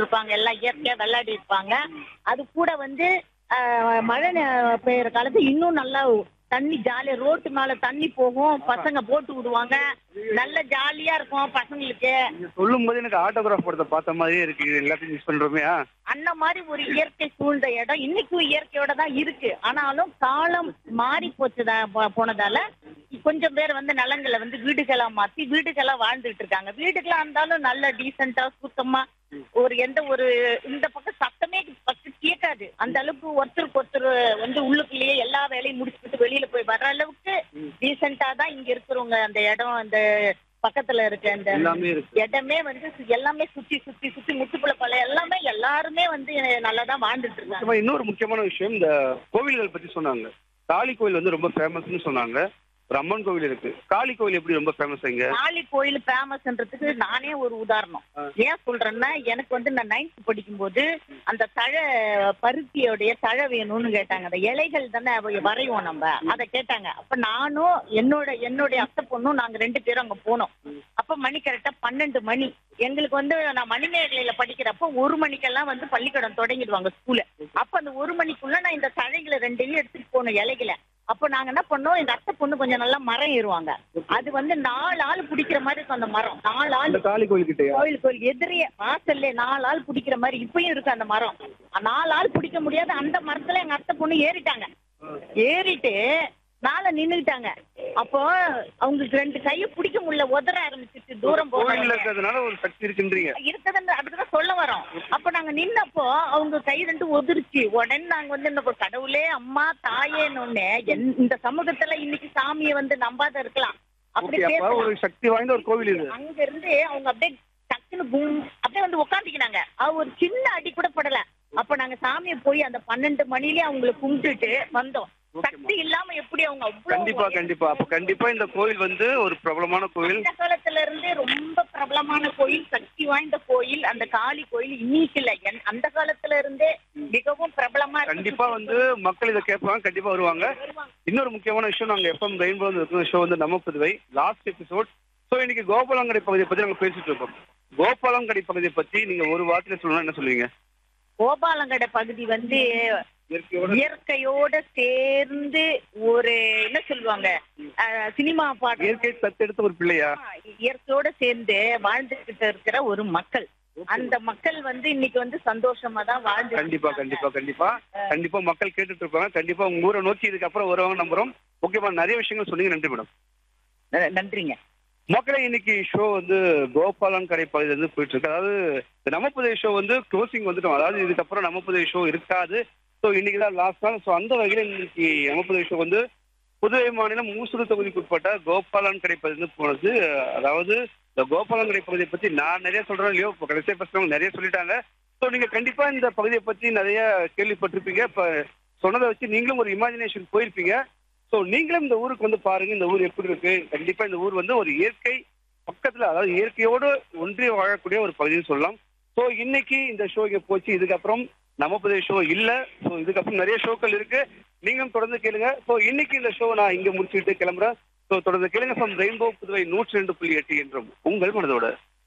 இருப்பாங்க எல்லாம் இயற்கையா விளையாடி இருப்பாங்க அது கூட வந்து ஆஹ், மழை நே- பெய்யற காலத்து இன்னும் நல்லா தண்ணி ஜாலியா ரோட்டு மேல தண்ணி போகும் பசங்க போட்டு விடுவாங்க நல்ல ஜாலியா இருக்கும் பசங்களுக்கு நீங்க சொல்லும் போது எனக்கு ஆட்டோகிராஃப் படத்தை பார்த்த மாதிரியே இருக்கு இது எல்லாத்தையும் மிஸ் பண்றோமே ஆ? அந்த மாதிரி ஒரு இயற்கை சூழ்ந்த இடம் இன்னைக்கும் இயற்கையோட தான் இருக்கு ஆனாலும் காலம் மாறி போச்சுதா போ- போனதால கொஞ்சம் பேர் வந்து நிலங்களை வந்து வீடுகளா மாத்தி வீடுகளா வாழ்ந்துட்டு இருக்காங்க வீடுகளா இருந்தாலும் நல்ல டீசெண்டா சுத்தமா ஒரு எந்த ஒரு இந்த பக்கம் சத்தமே பக்கம் கேட்காது அந்த அளவுக்கு ஒருத்தருக்கு ஒருத்தர் வந்து உள்ளுக்குள்ளேயே எல்லா வேலையும் முடிச்சுட்டு வெளியில போய் வர்ற அளவுக்கு டீசெண்டா தான் இங்க இருக்கிறவங்க அந்த இடம் அந்த பக்கத்துல இருக்க அந்த எல்லாமே இருக்கு இடமே வந்து சு- எல்லாமே சுத்தி சுத்தி சுத்தி முத்துப்புல பழம் எல்லாமே எல்லாருமே வந்து நல்லா தான் வாழ்ந்துட்டு இருக்காங்க முக்கியமா இன்னொரு முக்கியமான விஷயம் இந்த கோவில்கள் பத்தி சொன்னாங்க காளி கோவில் வந்து ரொம்ப ஃபேமஸ்னு சொன்னாங்க ஒரு அம்மன் கோவில் இருக்கு காளி கோவில் எப்படி ரொம்ப ஃபேமஸ் இங்க காளி கோயில் ஃபேமஸ்ன்றதுக்கு நானே ஒரு உதாரணம் ஏன் சொல்றேன்னா எனக்கு வந்து நான் நைன்த் படிக்கும்போது அந்த தழை பருத்தியோடைய தழை வேணும்னு கேட்டாங்க அந்த இலைகள் தானே அவ- வரைவோம் நம்ம அதை கேட்டாங்க அப்ப நானும் என்னோட என்னுடைய அத்தை பொண்ணும் நாங்க ரெண்டு பேரும் அங்க போனோம் அப்ப மணி கரெக்டா பன்னெண்டு மணி எங்களுக்கு வந்து நான் மணிமேகலையில படிக்கிறப்ப ஒரு மணிக்கெல்லாம் வந்து பள்ளிக்கூடம் தொடங்கிடுவாங்க ஸ்கூல்ல அப்ப அந்த ஒரு மணிக்குள்ள நான் இந்த தழைகளை ரெண்டையும் எடுத்துட்டு போனோம் இலைகளை அப்ப நாங்க என்ன பண்ணோம் எங்க அத்தை பொண்ணு கொஞ்சம் நல்லா மரம் ஏறுவாங்க அது வந்து நாலு ஆள் பிடிக்கிற மாதிரி இருக்கும் அந்த மரம் நாலு ஆள் இந்த காளி கோவில் கிட்டயா கோயில் கோயில் எதிரியே வாசல்ல நாலு ஆள் பிடிக்கிற மாதிரி இப்பயும் இருக்கு அந்த மரம் நாலு ஆள் பிடிக்க முடியாத அந்த மரத்துல எங்க அத்தை பொண்ணு ஏறிட்டாங்க ஏறிட்டு மேல நின்னுக்கிட்டாங்க அப்போ அவங்களுக்கு ரெண்டு கையை பிடிக்க முடியல உதற ஆரம்பிச்சிட்டு தூரம் கோவில்ல போக இருக்கிறதுனால ஒரு சக்தி இருக்குன்றீங்க இருக்குதுன்னு அதுக்குதான் சொல்ல வரோம் அப்ப நாங்க நின்னப்போ அவங்க கை ரெண்டு ஒதிருச்சு உடனே நாங்க வந்து இந்த கடவுளே அம்மா தாயேன்னு இந்த சமூகத்துல இன்னைக்கு சாமியை வந்து நம்பாத இருக்கலாம் அப்படி ஓகே அப்ப பேசலாம் ஒரு சக்தி வாய்ந்த ஒரு கோவில் இது அங்க இருந்து அவங்க அப்படியே டக்குன்னு பூம் அப்படியே வந்து உட்காந்துக்கினாங்க அவ ஒரு சின்ன அடி கூட படல அப்ப நாங்க சாமியை போய் அந்த பன்னெண்டு மணிலயே அவங்களை கும்பிட்டுட்டு வந்தோம் சக்தி இல்லாம எப்படி அவங்க கண்டிப்பா அவ்வளவு கண்டிப்பா அப்ப கண்டிப்பா இந்த கோவில் வந்து ஒரு பிரபலமான கோவில் அந்த காலத்துல இருந்தே ரொம்ப பிரபலமான கோயில் சக்தி வாய்ந்த கோயில் அந்த காளி கோயில் இன்னைக்கு இல்ல என்- அந்த காலத்துல இருந்தே மிகவும் பிரபலமா இருக்கு. கண்டிப்பா வந்து மக்கள் இதை கேட்பாங்க கண்டிப்பா வருவாங்க இன்னொரு முக்கியமான விஷயம் நாங்க எஃப்எம் ரெயின்போ இருக்கிற ஷோ வந்து நம்ம புதுவை லாஸ்ட் எபிசோட் சோ இன்னைக்கு கோபாலங்கடை பகுதியை பத்தி நாங்க பேசிட்டு இருக்கோம் கோபாலங்கடை பகுதியை பத்தி நீங்க ஒரு வார்த்தையில சொல்லணும்னா என்ன சொல்லுவீங்க கோபாலங்கடை பகுதி வந்து இயற்கையோட இயற்கையோட சேர்ந்து ஒரு என்ன சொல்லுவாங்க அஹ், சினிமா பாட்டு இயற்கை தத்தெடுத்த ஒரு பிள்ளையா இயற்கையோட சேர்ந்து வாழ்ந்துகிட்டு இருக்கிற ஒரு மக்கள் அந்த மக்கள் வந்து இன்னைக்கு வந்து சந்தோஷமா தான் வாழ்ந்து கண்டிப்பா கண்டிப்பா கண்டிப்பா கண்டிப்பா மக்கள் கேட்டுட்டு இருப்பாங்க கண்டிப்பா உங்க ஊரை நோக்கி இதுக்கப்புறம் வருவாங்க நம்புறோம் ஓகேமா நிறைய விஷயங்கள் சொன்னீங்க நன்றி மேடம் நன்றிங்க மக்களே இன்னைக்கு ஷோ வந்து கோபாலன் கடை பகுதியில இருந்து போயிட்டு இருக்கு அதாவது இந்த நம்ம புதிய ஷோ வந்து க்ளோசிங் வந்துட்டோம் அதாவது இதுக்கப்புறம் நம்ம புதிய ஷோ இருக்காது ஸோ இன்னைக்கு தான் லாஸ்ட் நாள் ஸோ அந்த வகையில இன்னைக்கு நம்ம புதிய ஷோ வந்து புதுவை மாநிலம் மூசூர் தொகுதிக்கு உட்பட்ட கோபாலன் கடை பகுதியிலிருந்து போனது அதாவது இந்த கோபாலன் கடை பகுதியை பத்தி நான் நிறைய சொல்றேன் இல்லையோ இப்போ கடைசியாக பேசுறவங்க நிறைய சொல்லிட்டாங்க ஸோ நீங்க கண்டிப்பா இந்த பகுதியை பத்தி நிறைய கேள்விப்பட்டிருப்பீங்க இப்போ சொன்னதை வச்சு நீங்களும் ஒரு இமேஜினேஷன் போயிருப்பீங்க ஸோ நீங்களும் இந்த ஊருக்கு வந்து பாருங்க இந்த ஊர் எப்படி இருக்கு கண்டிப்பா இந்த ஊர் வந்து ஒரு இயற்கை பக்கத்துல அதாவது இயற்கையோடு ஒன்றி வாழக்கூடிய ஒரு பகுதின்னு சொல்லலாம் ஸோ இன்னைக்கு இந்த ஷோ இங்க போச்சு இதுக்கப்புறம் நம்ம புதிய ஷோ இல்ல ஸோ இதுக்கப்புறம் நிறைய ஷோக்கள் இருக்கு நீங்களும் தொடர்ந்து கேளுங்க ஸோ இன்னைக்கு இந்த ஷோ நான் இங்க முடிச்சுட்டு கிளம்புறேன் ஸோ தொடர்ந்து கேளுங்க ஃப்ரம் ரெயின்போ புதுவை நூற்றி ரெண்டு புள்ளி எட்டு என்றும் உங்கள் மனதோட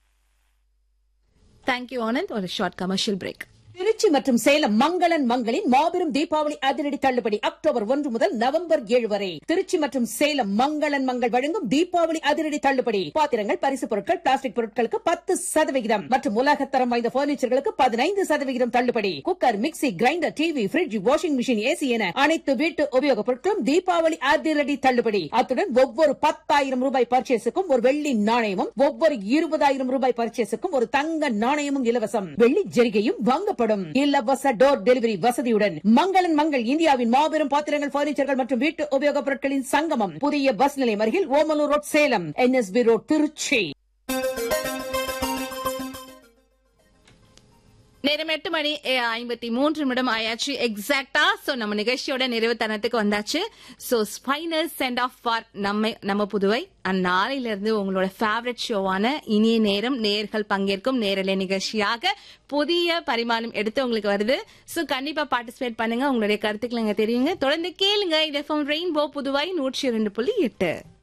தேங்க்யூ ஆனந்த் ஒரு ஷார்ட் கமர்ஷியல் பிரேக் திருச்சி மற்றும் சேலம் மங்களன் மங்களின் மாபெரும் தீபாவளி அதிரடி தள்ளுபடி அக்டோபர் ஒன்று முதல் நவம்பர் ஏழு வரை திருச்சி மற்றும் சேலம் மங்களன் மங்கள் வழங்கும் தீபாவளி அதிரடி தள்ளுபடி பாத்திரங்கள் பரிசு பொருட்கள் பிளாஸ்டிக் பொருட்களுக்கு பத்து சதவிகிதம் மற்றும் உலகத்தரம் வாய்ந்த பர்னிச்சர்களுக்கு பதினைந்து சதவிகிதம் தள்ளுபடி cooker mixie grinder TV fridge washing machine AC என அனைத்து வீட்டு உபயோகப் பொருட்களும் தீபாவளி அதிரடி தள்ளுபடி அத்துடன் ஒவ்வொரு பத்தாயிரம் ரூபாய் பர்ச்சேஸுக்கும் ஒரு வெள்ளி நாணயமும் ஒவ்வொரு இருபதாயிரம் ரூபாய் பர்ச்சேஸுக்கும் ஒரு தங்க நாணயமும் இலவசம் வெள்ளி ஜெரிகையும் வாங்கப்படும் இலவச டோர் டெலிவரி வசதியுடன் மங்களன் மங்கள் இந்தியாவின் மாபெரும் பாத்திரங்கள் பர்னிச்சர்கள் மற்றும் வீட்டு உபயோகப் பொருட்களின் சங்கமம் புதிய பஸ் நிலையம் அருகில் Omalur road Salem NSB road Trichy நேரம் எட்டு மணி ஏ, ஐம்பத்தி மூன்று நிமிடம் ஆயாச்சு எக்ஸாக்டா சோ நம்ம நிகழ்ச்சியோட நிறைவு தருணத்துக்கு வந்தாச்சு so final send off for நம்ம நம்ம புதுவை அண்ட் நாளையில இருந்து உங்களோட ஃபேவரட் ஷோவான இனிய நேரம் நேர்கள் பங்கேற்கும் நேரலை நிகழ்ச்சியாக புதிய பரிமாணம் எடுத்து உங்களுக்கு வருது சோ கண்டிப்பா பார்ட்டிசிபேட் பண்ணுங்க உங்களுடைய கருத்துக்களை இங்க தெரியுங்க தொடர்ந்து கேளுங்க இது ரெயின்போ புதுவை நூற்றி இரண்டு புள்ளி எட்டு